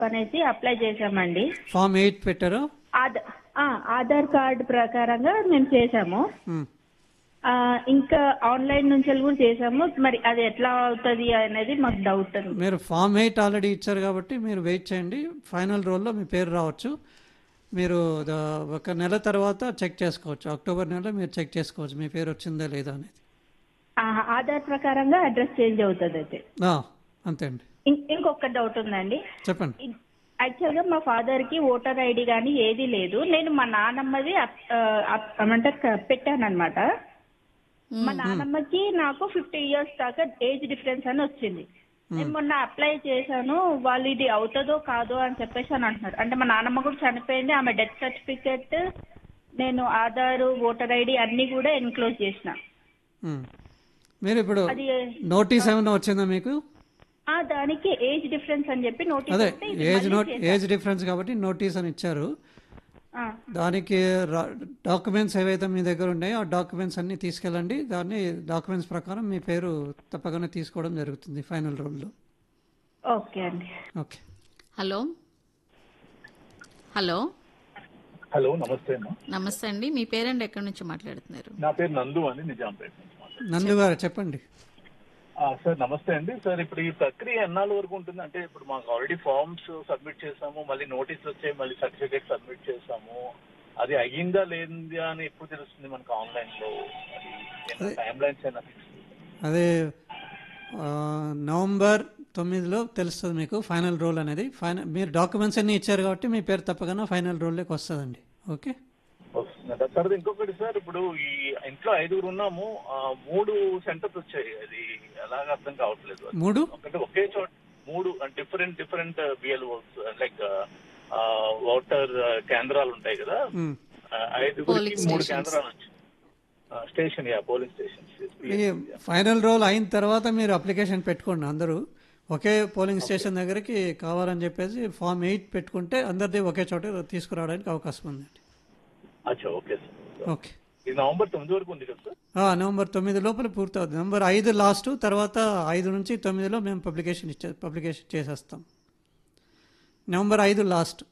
అనేసి అప్లై చేశామండి form eight పెట్టారు ఆధార్ ఆ, ఆధార్ కార్డ్ ప్రకారంగా మేము చేశాము ఉమ్. ఆ, ఇంకా ఆన్లైన్ నుంచి కూడా చేశాము మరి అది ఎట్లా అవుతుంది అనేది మాకు డౌట్ ఉంది మీరు ఫామ్ ఎయిట్ ఆల్రెడీ ఇచ్చారు కాబట్టి మీరు వెయిట్ చేయండి ఫైనల్ రోల్లో మీ పేరు రావచ్చు మీరు ద- ఒక నెల తర్వాత చెక్ చేసుకోవచ్చు అక్టోబర్ నెలలో మీరు చెక్ చేసుకోవచ్చు మీ పేరు వచ్చిందా లేదా అనేది ఆ, ఆధార్ ప్రకారంగా అడ్రస్ చేంజ్ అవుతుంది అయితే ఆ, అంతే అండి ఇం- ఇంకొక డౌట్ ఉందండి చెప్పండి యాక్చువల్ గా మా ఫాదర్ కి ఓటర్ ఐడి కానీ ఏది లేదు నేను మా నానమ్మది అప్- ఆ, అప్- ఏమంటే పెట్టాను అనమాట మా నానమ్మకి నాకు ఫిఫ్టీ ఇయర్స్ దాకా ఏజ్ డిఫరెన్స్ అని వచ్చింది నేను మొన్న అప్లై చేశాను వాళ్ళు ఇది అవుతుందో కాదో అని చెప్పేసి అని అంటున్నారు అంటే మా నానమ్మ కూడా చనిపోయింది ఆమె డెత్ సర్టిఫికేట్ నేను ఆధార్ ఓటర్ ఐడి అన్ని కూడా ఎన్క్లోజ్ చేసిన ఉమ్. మీరు ఇప్పుడు అది నోటీస్ ఏమైనా వచ్చిందా మీకు ఆ దానికి ఏజ్ డిఫరెన్స్ అని చెప్పి నోటీస్ అదే వస్తే ఇది ఏజ్ మళ్ళీ నోట్ చేశాను. ఏజ్ డిఫరెన్స్ కాబట్టి నోటీస్ అని ఇచ్చారు ఆ, దానికి డాక్యుమెంట్స్ ఏవైతే మీ దగ్గర ఉన్నాయో ఆ డాక్యుమెంట్స్ అన్ని తీసుకెళ్ళండి దాన్ని డాక్యుమెంట్స్ ప్రకారం మీ పేరు తప్పకుండా తీసుకోవడం జరుగుతుంది ఫైనల్ రోల్లో ఓకే అండి ఓకే హలో హలో హలో నమస్తే అమ్మా నమస్తే అండి మీ పేరెంట్ ఎక్కడి నుంచి మాట్లాడుతున్నారు నా పేరు నందు అని నిజాంపేట నుంచి మాట్లాడుతున్నాను. నందు గారు చెప్పండి ఆ, సార్ నమస్తే అండి సార్ ఇప్పుడు ఈ ప్రక్రియ ఎన్నాళ్ళ వరకు ఉంటుంది అంటే ఇప్పుడు మాకు ఆల్రెడీ ఫార్మ్స్ సబ్మిట్ చేసాము మళ్ళీ నోటీస్ వచ్చాయి మళ్ళీ సర్టిఫికేట్ సబ్మిట్ చేసాము అది అయ్యిందా లేదా అని ఎప్పుడు తెలుస్తుంది మనకు ఆన్లైన్ లో అది టైం లైన్స్ అయినా fix అదే ఆ, నవంబర్ తొమ్మిదిలో తెలుస్తుంది మీకు ఫైనల్ రోల్ అనేది ఫైనల్ మీరు డాక్యుమెంట్స్ అన్ని ఇచ్చారు కాబట్టి మీ పేరు తప్పకుండా ఫైనల్ రోల్లోకి వస్తుందండి ఓకే వస్తుందంట సార్ ఇంకొకటి సార్ ఇప్పుడు ఈ ఇంట్లో ఐదుగురు ఉన్నాము ఆ, మూడు సెంటర్స్ వచ్చాయి అది ఎలాగ అర్థం కావట్లేదు అది. మూడు ఒకటి ఒకే చోట మూడు different different BLOs like voter కేంద్రాలు ఉంటాయి కదా మ్. ఆ, ఐదుగురికి Polling మూడు stations. కేంద్రాలు వచ్చాయి స్టేషన్ యా పోలింగ్ స్టేషన్ ఈ ఫైనల్ రోల్ అయిన తర్వాత మీరు అప్లికేషన్ పెట్టుకోండి అందరూ ఒకే పోలింగ్ స్టేషన్ దగ్గరికి కావాలని చెప్పేసి ఫామ్ ఎయిట్ పెట్టుకుంటే అందరిది ఒకే చోట తీసుకురావడానికి అవకాశం ఉందండి అచ్చా ఓకే సార్ ఓకే ఇది నవంబర్ తొమ్మిది వరకు ఉంది కదా సార్ ఆ, నవంబర్ తొమ్మిది లోపల పూర్తవుతుంది నవంబర్ ఐదు లాస్ట్ తర్వాత ఐదు నుంచి తొమ్మిదిలో మేము పబ్లికేషన్ ఇచ్చే పబ్లికేషన్ చేసేస్తాం నవంబర్ ఐదు లాస్ట్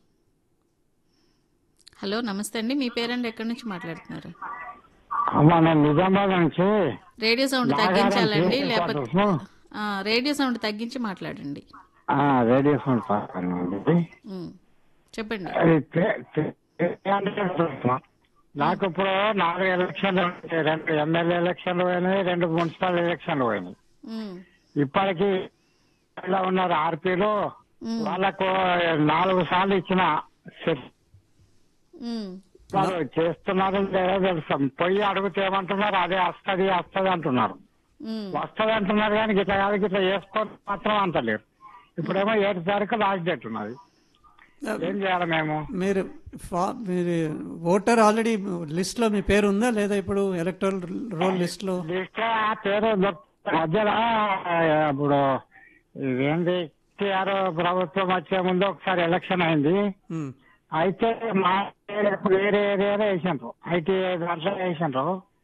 హలో నమస్తే అండి మీ పేరెంట్ ఎక్కడి నుంచి మాట్లాడుతున్నారు అమ్మా నేను నిజామాబాద్ నుంచి రేడియో సౌండ్ నాగారం తగ్గించాలండి చేసి లేకపోతే క్వార్టర్స్. ఆ, రేడియో సౌండ్ తగ్గించి మాట్లాడండి ఆ, రేడియో ఫోన్ పక్కన ఉంది. ఉమ్, చెప్పండి అది తే- తే- అంటే చూస్తున్నా. నాకు ఇప్పుడు నాలుగు ఎలక్షన్లు ఉన్నాయి. రెండు ఎమ్మెల్యే ఎలక్షన్లు పోయినాయి రెండు మున్సిపల్ ఎలక్షన్లు పోయినాయి ఉమ్, ఇప్పటికి ఇలా ఉన్నారు ఆర్పీలు ఉమ్, వాళ్ళకు నాలుగు సార్లు ఇచ్చిన సెట్ ఉమ్, వాళ్ళు చేస్తున్నారు లేదో తెలుసు పొయ్యి అడిగితే ఏమంటున్నారు అదే వస్తది వస్తది అంటున్నారు ఉమ్. వస్తది అంటున్నారు కానీ గిట్లా కాదు గిట్లా చేసుకోవడం మాత్రం అంటలేరు ఇప్పుడేమో ఏడు తారీఖు లాస్ట్ డేట్ ఉన్నది ఏం చేయాలి మేము మీరు ఫా మీరు ఓటర్ ఆల్రెడీ లిస్ట్లో మీ పేరు ఉందా లేదా ఇప్పుడు ఎలక్టరల్ రోల్ లిస్ట్లో లిస్ట్ ఆ పేరు దొరుకు- మధ్యలో ఇప్పుడు ఇదేంటి కేఆర్ ప్రభుత్వం వచ్చే ముందు ఒకసారి ఎలక్షన్ అయింది ఉమ్. అయితే మా ఏరియా వేరే ఏరియాలో వేసిండ్రు ఐటీ దాంట్లో వేసిండ్రు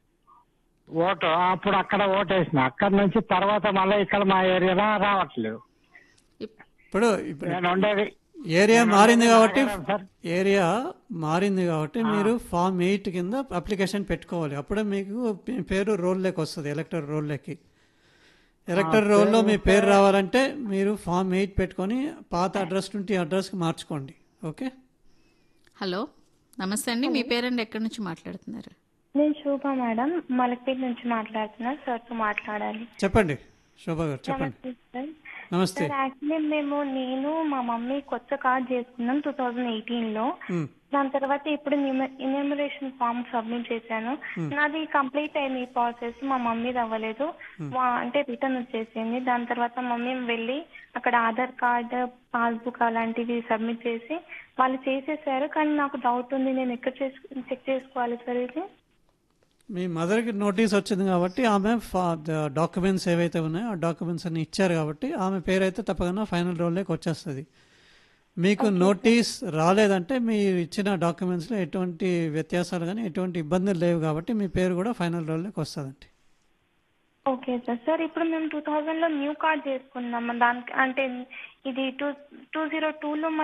ఓటు అప్పుడు అక్కడ ఓటు వేసిన అక్కడ నుంచి తర్వాత మళ్ళీ ఇక్కడ మా ఏరియాలో రావట్లేదు ఇప్- ఇప్పుడు ఇప్పుడు నేను ఉండేది ఏరియా మారింది కాబట్టి సార్ ఏరియా మారింది కాబట్టి మీరు ఫామ్ ఎయిట్ కింద అప్లికేషన్ పెట్టుకోవాలి అప్పుడే మీకు మీ పేరు రోల్లోకి వస్తుంది ఎలక్టర్ రోల్లోకి ఎలక్టర్ రోల్లో మీ పేరు రావాలంటే మీరు ఫామ్ ఎయిట్ పెట్టుకొని పాత అడ్రస్ నుండి అడ్రస్కి మార్చుకోండి ఓకే హలో నమస్తే అండి మీ పేరెంట్ ఎక్కడి నుంచి మాట్లాడుతున్నారు నేను శోభ మేడం మలక్పేట నుంచి మాట్లాడుతున్నా సార్తో మాట్లాడాలి చెప్పండి శోభా గారు చెప్పండి నమస్తే సార్ నమస్తే సార్ యాక్చువల్లీ మేము నేను మా మమ్మీ కొత్త కార్డ్ చేసుకున్నాం టూ థౌజండ్ ఎయిటీన్ లో ఉమ్, దాని తర్వాత ఇప్పుడు ఇన్యూమరేషన్ ఫామ్ సబ్మిట్ చేశాను నాది కంప్లీట్ అయింది ఈ ప్రాసెస్ మా మమ్మీది అవ్వలేదు మా- అంటే రిటర్న్ వచ్చేసింది దాని తర్వాత మమ్మీ వెళ్ళి అక్కడ ఆధార్ కార్డ్ పాస్బుక్ అలాంటివి సబ్మిట్ చేసి వాళ్ళు చేసేసారు కానీ నాకు డౌట్ ఉంది నేను ఎక్కడ చెక్ చేసుకోవాలి సార్ ఇది మీ మదర్కి నోటీస్ వచ్చింది కాబట్టి ఆమె డాక్యుమెంట్స్ ఏవైతే ఉన్నాయో ఆ డాక్యుమెంట్స్ అన్ని ఇచ్చారు కాబట్టి ఆమె పేరు అయితే తప్పకుండా ఫైనల్ రోల్లోకి వచ్చేస్తుంది మీకు నోటీస్ రాలేదంటే మీ ఇచ్చిన డాక్యుమెంట్స్లో ఎటువంటి వ్యత్యాసాలు కానీ ఎటువంటి ఇబ్బందులు లేవు కాబట్టి మీ పేరు కూడా ఫైనల్ రోల్లోకి వస్తుందండి ఓకే సార్ సార్ ఇప్పుడు మేము టూ థౌజండ్ లో న్యూ కార్డ్ చేసుకున్నాం దానికి అంటే ఇది టూ టూ జీరో టూలో